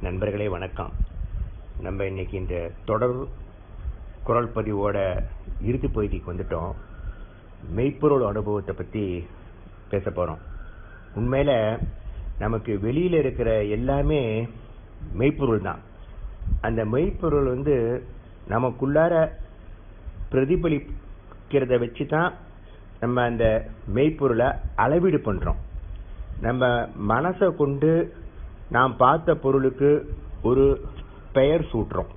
நண்பர்களே வணக்கம் நம்ம இன்னைக்கு இந்த தொடர் குரல் பதிவோட இறுதி பகுதிக்கு வந்துட்டோம் மெய்ப்பொருள் அனுபவத்தை பத்தி பேச போறோம் உண்மையில நமக்கு வெளியில இருக்கிற எல்லாமே மெய்ப்பொருள் தான் அந்த மெய்ப்பொருள் வந்து நமக்குள்ளார பிரதிபலிக்கிறத வச்சு தான் நம்ம அந்த மெய்ப்பொருளை அளவீடு பண்றோம் நம்ம மனசை கொண்டு நாம் பார்த்த பொருளுக்கு ஒரு பெயர் சூட்டுறோம்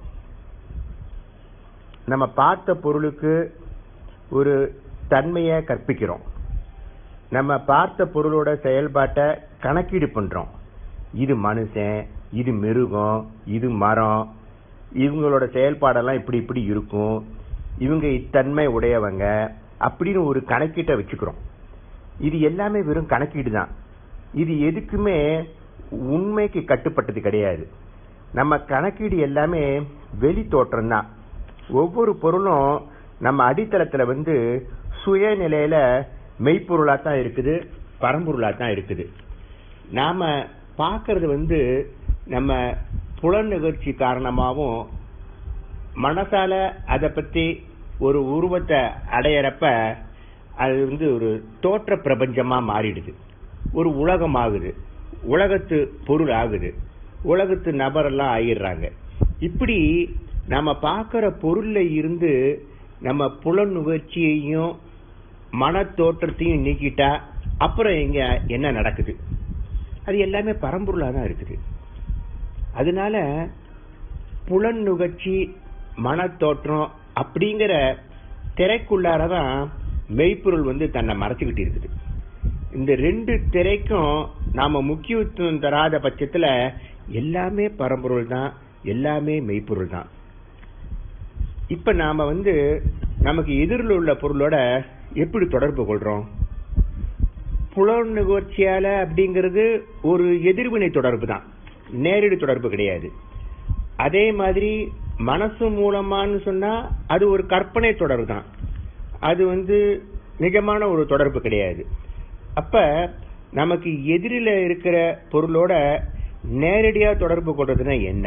நம்ம பார்த்த பொருளுக்கு ஒரு தன்மையை கற்பிக்கிறோம் நம்ம பார்த்த பொருளோட செயல்பாட்டை கணக்கீடு பண்றோம் இது மனுஷன் இது மிருகம் இது மரம் இவங்களோட செயல்பாடெல்லாம் இப்படி இப்படி இருக்கும் இவங்க இத்தன்மை உடையவங்க அப்படின்னு ஒரு கணக்கீட்டை வச்சுக்கிறோம் இது எல்லாமே வெறும் கணக்கீடு தான் இது எதுக்குமே உண்மைக்கு கட்டுப்பட்டது கிடையாது நம்ம கணக்கீடு எல்லாமே வெளி தோற்றம் தான் ஒவ்வொரு பொருளும் நம்ம அடித்தளத்துல வந்து சுயநிலையில மெய்ப்பொருளா தான் இருக்குது பரம்பொருளா தான் இருக்குது நாம பார்க்கறது வந்து நம்ம புலன் நிகழ்ச்சி காரணமாகவும் மனசால அதை பத்தி ஒரு உருவத்தை அடையறப்ப அது வந்து ஒரு தோற்ற பிரபஞ்சமா மாறிடுது ஒரு உலகம் ஆகுது உலகத்து பொருள் ஆகுது உலகத்து நபரெல்லாம் ஆயிடுறாங்க இப்படி நம்ம பார்க்கிற பொருள்ல இருந்து நம்ம புலன் நுகர்ச்சியையும் மன தோற்றத்தையும் நீக்கிட்டா அப்புறம் இங்க என்ன நடக்குது அது எல்லாமே பரம்பொருளா தான் இருக்குது அதனால புலன் நுகர்ச்சி மன தோற்றம் அப்படிங்கிற திரைக்குள்ளாரதான் மெய்ப்பொருள் வந்து தன்னை மறைச்சுக்கிட்டு இருக்குது இந்த ரெண்டு திரைக்கும் நாம முக்கியத்துவம் தராத பட்சத்துல எல்லாமே பரம்பொருள் தான் எல்லாமே மெய்ப்பொருள் தான் இப்ப நாம வந்து நமக்கு எதிரில் உள்ள பொருளோட எப்படி தொடர்பு கொள்றோம் புலன் நுகர்ச்சியால அப்படிங்கிறது ஒரு எதிர்வினை தொடர்பு தான் நேரடி தொடர்பு கிடையாது அதே மாதிரி மனசு மூலமான்னு சொன்னா அது ஒரு கற்பனை தொடர்பு தான் அது வந்து நிஜமான ஒரு தொடர்பு கிடையாது அப்ப நமக்கு எதிரில இருக்கிற பொருளோட நேரடியா தொடர்பு கொள்றதுன்னா என்ன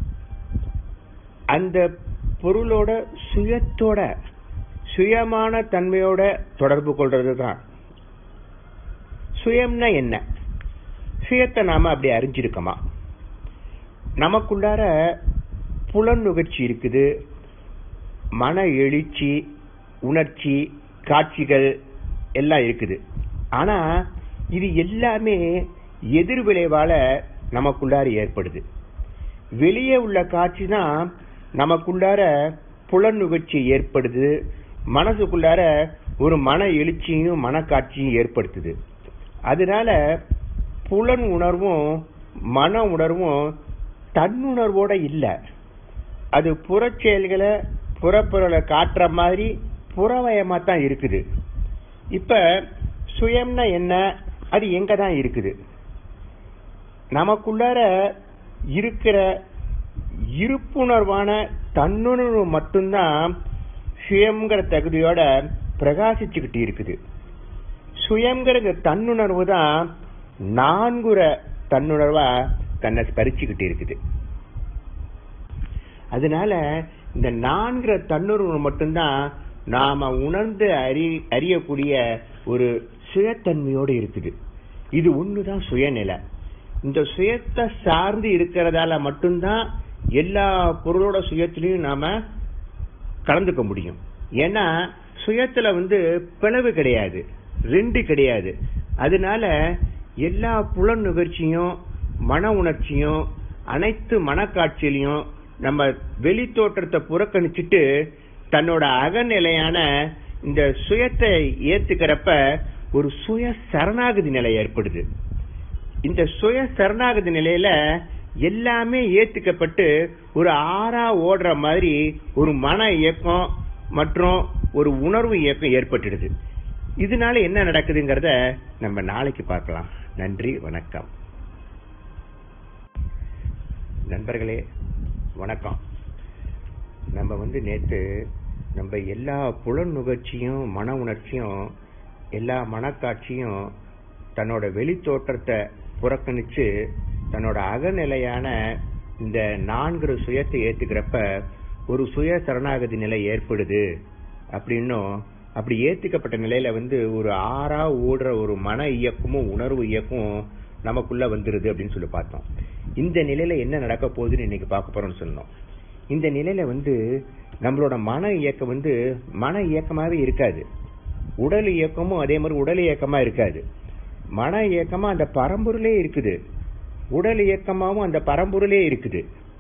அந்த பொருளோட சுயத்தோட சுயமான தன்மையோட தொடர்பு கொள்றது தான் சுயம்னா என்ன சுயத்தை நாம அப்படி அறிஞ்சிருக்கோமா நமக்குள்ளார புலன் நுகர்ச்சி இருக்குது மன எழுச்சி உணர்ச்சி காட்சிகள் எல்லாம் இருக்குது ஆனா இது எல்லாமே எதிர்விளைவால நமக்குள்ளார ஏற்படுது வெளியே உள்ள காட்சி தான் நமக்குள்ளார புலன் நுகர்ச்சி ஏற்படுது மனசுக்குள்ளார ஒரு மன எழுச்சியும் மனக்காட்சியும் ஏற்படுத்துது அதனால புலன் உணர்வும் மன உணர்வும் தன்னுணர்வோட இல்ல அது புறச்செயல்களை புறப்பொருளை காட்டுற மாதிரி புறவயமா தான் இருக்குது இப்ப சுயம்னா என்ன அது எங்க தான் இருக்குது நமக்குள்ளார இருக்கிற இருப்புணர்வான தன்னுணர்வு மட்டும்தான் சுயம்ங்கிற தகுதியோட பிரகாசிச்சுக்கிட்டு இருக்குது சுயம்ங்கிற தன்னுணர்வு தான் நான்குற தன்னுணர்வா தன்னை ஸ்பரிச்சுக்கிட்டு இருக்குது அதனால இந்த நான்கிற தன்னுணர்வு மட்டும்தான் நாம உணர்ந்து அறி அறியக்கூடிய ஒரு சுயத்தன்மையோடு இருக்குது இது ஒண்ணுதான் சுயநிலை இந்த சுயத்தை சார்ந்து இருக்கிறதால மட்டும்தான் எல்லா பொருளோட சுயத்திலையும் நாம கலந்துக்க முடியும் ஏன்னா சுயத்துல வந்து பிளவு கிடையாது ரெண்டு கிடையாது அதனால எல்லா புலன் நுகர்ச்சியும் மன உணர்ச்சியும் அனைத்து மனக்காட்சியிலையும் நம்ம வெளி தோற்றத்தை புறக்கணிச்சுட்டு தன்னோட அகநிலையான இந்த சுயத்தை ஏத்துக்கிறப்ப ஒரு சுய சரணாகதி நிலை ஏற்படுது இந்த சுய சரணாகதி நிலையில எல்லாமே ஏத்துக்கப்பட்டு ஒரு ஆறா ஓடுற மாதிரி ஒரு மன இயக்கம் மற்றும் ஒரு உணர்வு இயக்கம் ஏற்பட்டுடுது இதனால என்ன நடக்குதுங்கிறத நம்ம நாளைக்கு பார்க்கலாம் நன்றி வணக்கம் நண்பர்களே வணக்கம் நம்ம வந்து நேத்து நம்ம எல்லா புலன் நுகர்ச்சியும் மன உணர்ச்சியும் எல்லா மனக்காட்சியும் தன்னோட வெளி தோற்றத்தை புறக்கணிச்சு தன்னோட அகநிலையான இந்த நான்கிற சுயத்தை ஏத்துக்கிறப்ப ஒரு சுய சரணாகதி நிலை ஏற்படுது அப்படின்னும் அப்படி ஏத்துக்கப்பட்ட நிலையில வந்து ஒரு ஆறா ஓடுற ஒரு மன இயக்கமும் உணர்வு இயக்கமும் நமக்குள்ள வந்துருது அப்படின்னு சொல்லி பார்த்தோம் இந்த நிலையில என்ன நடக்க போகுதுன்னு இன்னைக்கு பார்க்க போறோம்னு சொன்னோம் இந்த நிலையில வந்து நம்மளோட மன இயக்கம் வந்து மன இயக்கமாவே இருக்காது உடல் இயக்கமும் அதே மாதிரி உடல் இயக்கமா இருக்காது மன இயக்கமா அந்த பரம்பொருளே இருக்குது உடல் இயக்கமாவும் அந்த பரம்பொருளே இருக்குது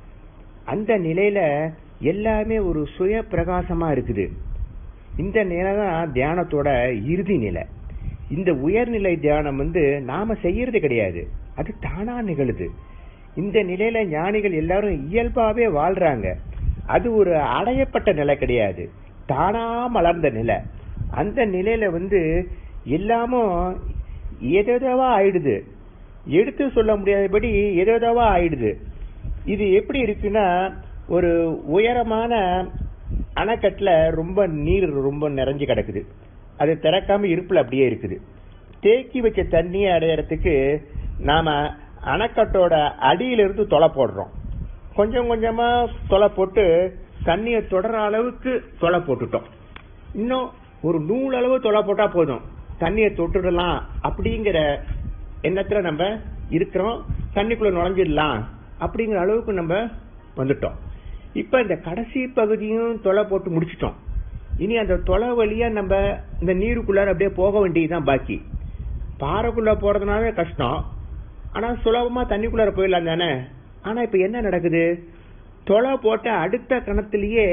அந்த நிலையில எல்லாமே ஒரு சுய பிரகாசமா இருக்குது இந்த நிலை தான் தியானத்தோட இறுதி நிலை இந்த உயர்நிலை தியானம் வந்து நாம செய்யறது கிடையாது அது தானா நிகழுது இந்த நிலையில ஞானிகள் எல்லாரும் இயல்பாவே வாழ்றாங்க அது ஒரு அடையப்பட்ட நிலை கிடையாது தானா மலர்ந்த நிலை அந்த நிலையில வந்து எல்லாமும் எதேதோவா ஆயிடுது எடுத்து சொல்ல முடியாதபடி எதேதோவா ஆயிடுது இது எப்படி இருக்குன்னா ஒரு உயரமான அணைக்கட்டுல ரொம்ப நீர் ரொம்ப நிறைஞ்சு கிடக்குது அது திறக்காம இருப்புல அப்படியே இருக்குது தேக்கி வச்ச தண்ணியை அடையறதுக்கு நாம அணைக்கட்டோட அடியிலிருந்து தொலை போடுறோம் கொஞ்சம் கொஞ்சமா தொலை போட்டு தண்ணியை தொடர அளவுக்கு தொலை போட்டுட்டோம் இன்னும் ஒரு நூல் அளவு தொலை போட்டா போதும் தண்ணியை தொட்டுடலாம் அப்படிங்கிற எண்ணத்துல நம்ம இருக்கிறோம் தண்ணிக்குள்ள நுழைஞ்சிடலாம் அப்படிங்கிற அளவுக்கு நம்ம வந்துட்டோம் இப்ப இந்த கடைசி பகுதியும் தொலை போட்டு முடிச்சிட்டோம் இனி அந்த தொலை வழியா நம்ம இந்த நீருக்குள்ளார அப்படியே போக வேண்டியதுதான் பாக்கி பாறைக்குள்ள போறதுனால கஷ்டம் ஆனா சுலபமா தண்ணிக்குள்ளார போயிடலாம் தானே ஆனா இப்ப என்ன நடக்குது தொலை போட்ட அடுத்த கணத்திலேயே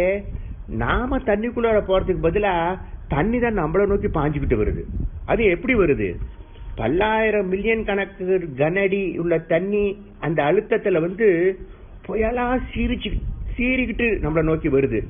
நாம தண்ணிக்குள்ளார போறதுக்கு பதிலா தண்ணி தான் நம்மள நோக்கி பாஞ்சுக்கிட்டு வருது அது எப்படி வருது பல்லாயிரம் மில்லியன் கணக்கு கனஅடி உள்ள தண்ணி அந்த அழுத்தத்துல வந்து புயலா சீரிச்சு சீறிக்கிட்டு நம்மள நோக்கி வருது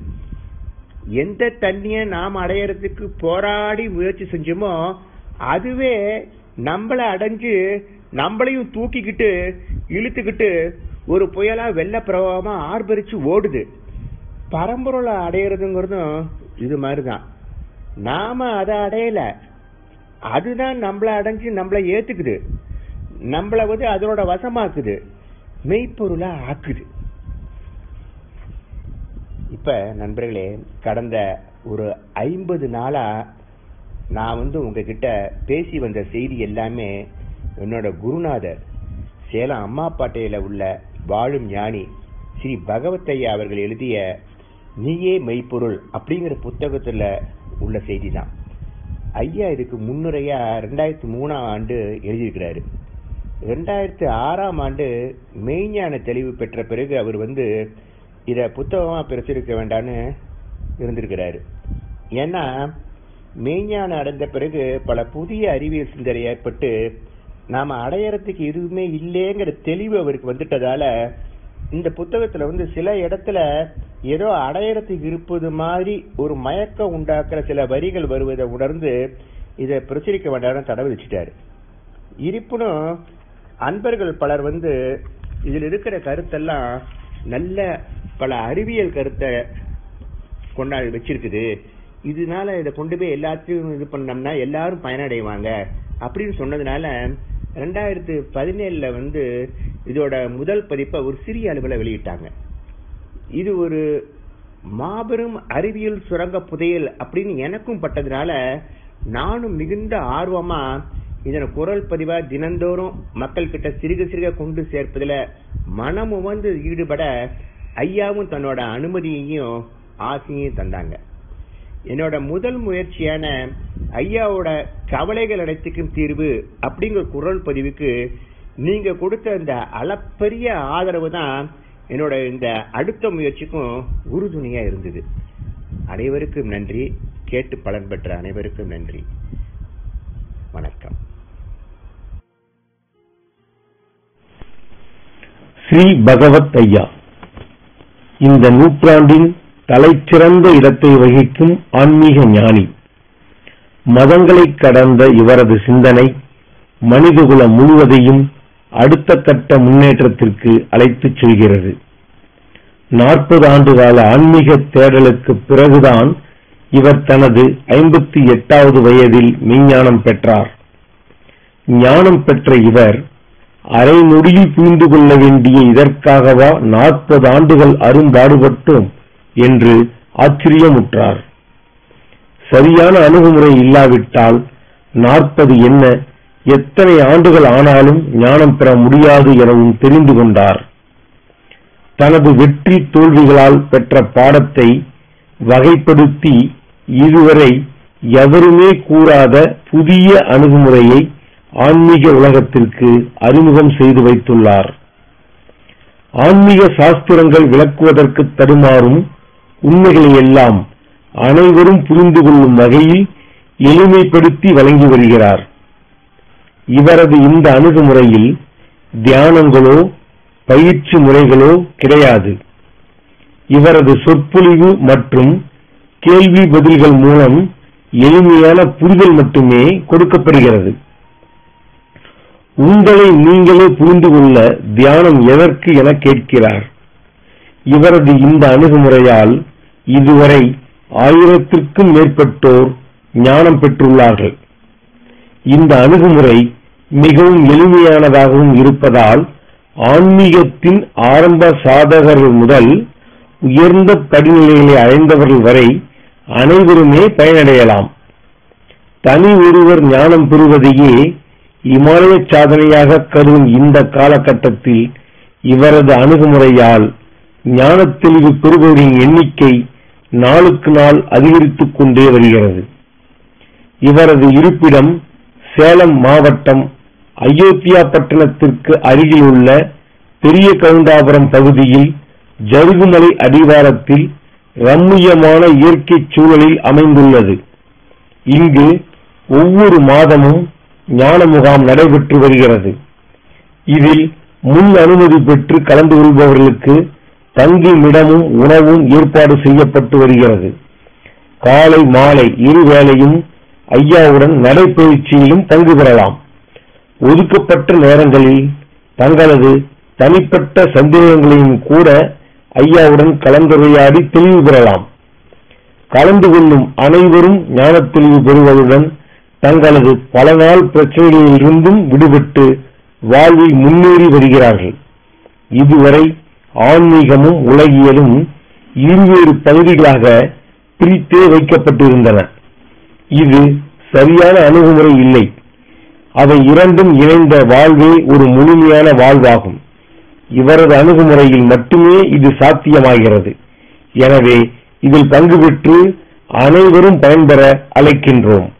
எந்த தண்ணிய நாம் அடையறதுக்கு போராடி முயற்சி செஞ்சோமோ அதுவே நம்மள அடைஞ்சு நம்மளையும் தூக்கிக்கிட்டு இழுத்துக்கிட்டு ஒரு புயலா வெள்ள பிரவாகமா ஆர்ப்பரிச்சு ஓடுது பரம்பொருளை அடையிறதுங்கிறதும் இது மாதிரிதான் நாம அதை அடையல அதுதான் நம்மள அடைஞ்சு நம்மள ஏத்துக்குது நம்மள வந்து அதனோட வசமாக்குது மெய்ப்பொருளா ஆக்குது இப்ப நண்பர்களே கடந்த ஒரு ஐம்பது நாளா நான் வந்து உங்ககிட்ட பேசி வந்த செய்தி எல்லாமே என்னோட குருநாதர் சேலம் அம்மாப்பாட்டையில உள்ள வாழும் ஞானி ஸ்ரீ பகவத்தையா அவர்கள் எழுதிய நீயே மெய்ப்பொருள் அப்படிங்கிற புத்தகத்துல உள்ள செய்தி தான் ஐயா இதுக்கு முன்னுரையா ரெண்டாயிரத்தி மூணாம் ஆண்டு எழுதியிருக்கிறாரு ரெண்டாயிரத்தி ஆறாம் ஆண்டு மெய்ஞான தெளிவு பெற்ற பிறகு அவர் வந்து இத புத்தகமா பிரசுரிக்க வேண்டாம்னு இருந்திருக்கிறாரு ஏன்னா மெய்ஞானம் அடைந்த பிறகு பல புதிய அறிவியல் சிந்தனை ஏற்பட்டு நாம அடையறதுக்கு எதுவுமே இல்லைங்கிற தெளிவு அவருக்கு வந்துட்டதால இந்த புத்தகத்துல வந்து சில இடத்துல ஏதோ அடையறதுக்கு இருப்பது மாதிரி ஒரு மயக்கம் உண்டாக்குற சில வரிகள் வருவதை உணர்ந்து இதை பிரசுரிக்க வேண்டாம்னு தடை விதிச்சிட்டாரு இருப்பினும் அன்பர்கள் பலர் வந்து இதுல இருக்கிற கருத்தெல்லாம் நல்ல பல அறிவியல் கருத்தை கொண்டாடி வச்சிருக்குது இதனால இதை கொண்டு போய் எல்லாத்தையும் இது பண்ணோம்னா எல்லாரும் பயனடைவாங்க அப்படின்னு சொன்னதுனால ரெண்டாயிரத்து பதினேழுல வந்து இதோட முதல் பதிப்பை ஒரு சிறிய அளவில் வெளியிட்டாங்க இது ஒரு மாபெரும் அறிவியல் சுரங்க புதையல் அப்படின்னு எனக்கும் பட்டதுனால நானும் மிகுந்த ஆர்வமா இதனை குரல் பதிவா தினந்தோறும் மக்கள் கிட்ட சிறுக சிறுக கொண்டு சேர்ப்பதுல மனமும் வந்து ஈடுபட ஐயாவும் தன்னோட அனுமதியையும் ஆசையும் தந்தாங்க என்னோட முதல் முயற்சியான ஐயாவோட கவலைகள் அனைத்துக்கும் தீர்வு அப்படிங்கிற குரல் பதிவுக்கு நீங்க கொடுத்த இந்த அளப்பரிய ஆதரவு தான் என்னோட இந்த அடுத்த முயற்சிக்கும் உறுதுணையா இருந்தது அனைவருக்கும் நன்றி கேட்டு பலன் பெற்ற அனைவருக்கும் நன்றி வணக்கம் ஸ்ரீ பகவத் ஐயா இந்த நூற்றாண்டின் தலைச்சிறந்த இடத்தை வகிக்கும் ஆன்மீக ஞானி மதங்களைக் கடந்த இவரது சிந்தனை மனிதகுலம் முழுவதையும் அடுத்த கட்ட முன்னேற்றத்திற்கு அழைத்துச் செல்கிறது நாற்பது ஆண்டுகால ஆன்மீக தேடலுக்கு பிறகுதான் இவர் தனது ஐம்பத்தி எட்டாவது வயதில் மெய்ஞானம் பெற்றார் ஞானம் பெற்ற இவர் அரை நொடியில் புரிந்து கொள்ள வேண்டிய இதற்காகவா நாற்பது ஆண்டுகள் அரும்பாடுபட்டோம் என்று ஆச்சரியமுற்றார் சரியான அணுகுமுறை இல்லாவிட்டால் நாற்பது என்ன எத்தனை ஆண்டுகள் ஆனாலும் ஞானம் பெற முடியாது எனவும் தெரிந்து கொண்டார் தனது வெற்றி தோல்விகளால் பெற்ற பாடத்தை வகைப்படுத்தி இதுவரை எவருமே கூறாத புதிய அணுகுமுறையை ஆன்மீக உலகத்திற்கு அறிமுகம் செய்து வைத்துள்ளார் ஆன்மீக சாஸ்திரங்கள் விளக்குவதற்கு தடுமாறும் உண்மைகளை எல்லாம் அனைவரும் புரிந்து கொள்ளும் வகையில் எளிமைப்படுத்தி வழங்கி வருகிறார் இவரது இந்த அணுகுமுறையில் தியானங்களோ பயிற்சி முறைகளோ கிடையாது இவரது சொற்பொழிவு மற்றும் கேள்வி பதில்கள் மூலம் எளிமையான புரிதல் மட்டுமே கொடுக்கப்படுகிறது உங்களை நீங்களே புரிந்து கொள்ள தியானம் எதற்கு என கேட்கிறார் இவரது இந்த அணுகுமுறையால் இதுவரை ஆயிரத்திற்கும் மேற்பட்டோர் ஞானம் பெற்றுள்ளார்கள் இந்த அணுகுமுறை மிகவும் எளிமையானதாகவும் இருப்பதால் ஆன்மீகத்தின் ஆரம்ப சாதகர்கள் முதல் உயர்ந்த படிநிலைகளை அடைந்தவர்கள் வரை அனைவருமே பயனடையலாம் தனி ஒருவர் ஞானம் பெறுவதையே இமாலய சாதனையாக கருதும் இந்த காலகட்டத்தில் இவரது அணுகுமுறையால் ஞான தெளிவு பெறுபவரின் எண்ணிக்கை நாளுக்கு நாள் அதிகரித்துக் கொண்டே வருகிறது இவரது இருப்பிடம் சேலம் மாவட்டம் அயோத்தியா பட்டணத்திற்கு அருகில் உள்ள பெரிய கவுண்டாபுரம் பகுதியில் ஜருகுமலை அடிவாரத்தில் ரம்மியமான இயற்கை சூழலில் அமைந்துள்ளது இங்கு ஒவ்வொரு மாதமும் ஞான முகாம் நடைபெற்று வருகிறது இதில் முன் அனுமதி பெற்று கலந்து கொள்பவர்களுக்கு தங்குமிடமும் உணவும் ஏற்பாடு செய்யப்பட்டு வருகிறது காலை மாலை இருவேளையும் ஐயாவுடன் நடைபயிற்சியிலும் பங்கு பெறலாம் ஒதுக்கப்பட்ட நேரங்களில் தங்களது தனிப்பட்ட சந்தேகங்களையும் கூட ஐயாவுடன் கலந்துரையாடி தெளிவு பெறலாம் கலந்து கொள்ளும் அனைவரும் ஞான தெளிவு பெறுவதுடன் தங்களது பல நாள் பிரச்சனைகளிலிருந்தும் விடுபட்டு வாழ்வில் முன்னேறி வருகிறார்கள் இதுவரை ஆன்மீகமும் உலகியலும் இருவேறு பகுதிகளாக பிரித்தே வைக்கப்பட்டிருந்தன இது சரியான அணுகுமுறை இல்லை அவை இரண்டும் இணைந்த வாழ்வே ஒரு முழுமையான வாழ்வாகும் இவரது அணுகுமுறையில் மட்டுமே இது சாத்தியமாகிறது எனவே இதில் பங்கு பெற்று அனைவரும் பயன்பெற அழைக்கின்றோம்